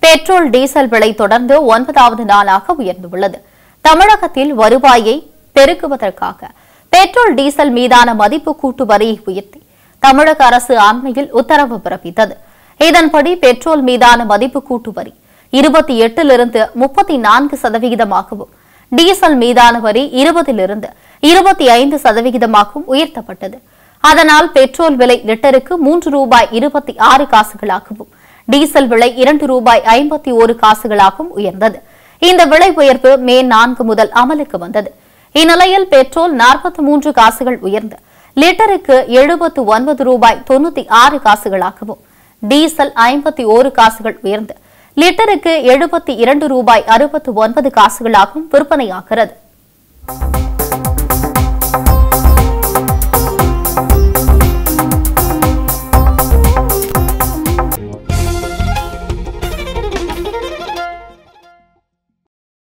petrol diesel விலை தொடர்ந்து ஒன்பதாவது நாளாக உயர்ந்துள்ளது தமிழகத்தில் வருவாயை பெருக்குவதற்காக பெட்ரோல் டீசல் மீதான மதிப்பு கூட்டு வரியை உயர்த்தி தமிழக அரசு அண்மையில் உத்தரவு பிறப்பித்தது இதன்படி பெட்ரோல் மீதான மதிப்பு கூட்டு வரி இருபத்தி எட்டிலிருந்து முப்பத்தி நான்கு சதவிகிதமாகவும் டீசல் மீதான வரி இருபதிலிருந்து இருபத்தி ஐந்து சதவிகிதமாகவும் உயர்த்தப்பட்டது அதனால் பெட்ரோல் விலை லிட்டருக்கு மூன்று ரூபாய் இருபத்தி ஆறு காசுகளாகவும் டீசல் விலை இரண்டு ரூபாய் ஐம்பத்தி ஒரு காசுகளாகவும் உயர்ந்தது இந்த விலை உயர்வு மே நான்கு முதல் அமலுக்கு வந்தது இந்நிலையில் பெட்ரோல் நாற்பத்தி மூன்று காசுகள் உயர்ந்து லிட்டருக்கு எழுபத்து ஒன்பது ரூபாய் தொண்ணூத்தி ஆறு காசுகளாகவும் டீசல் ஐம்பத்தி ஓரு காசுகள் உயர்ந்து லிட்டருக்கு எழுபத்தி இரண்டு ரூபாய் அறுபத்து ஒன்பது காசுகளாகவும் விற்பனையாகிறது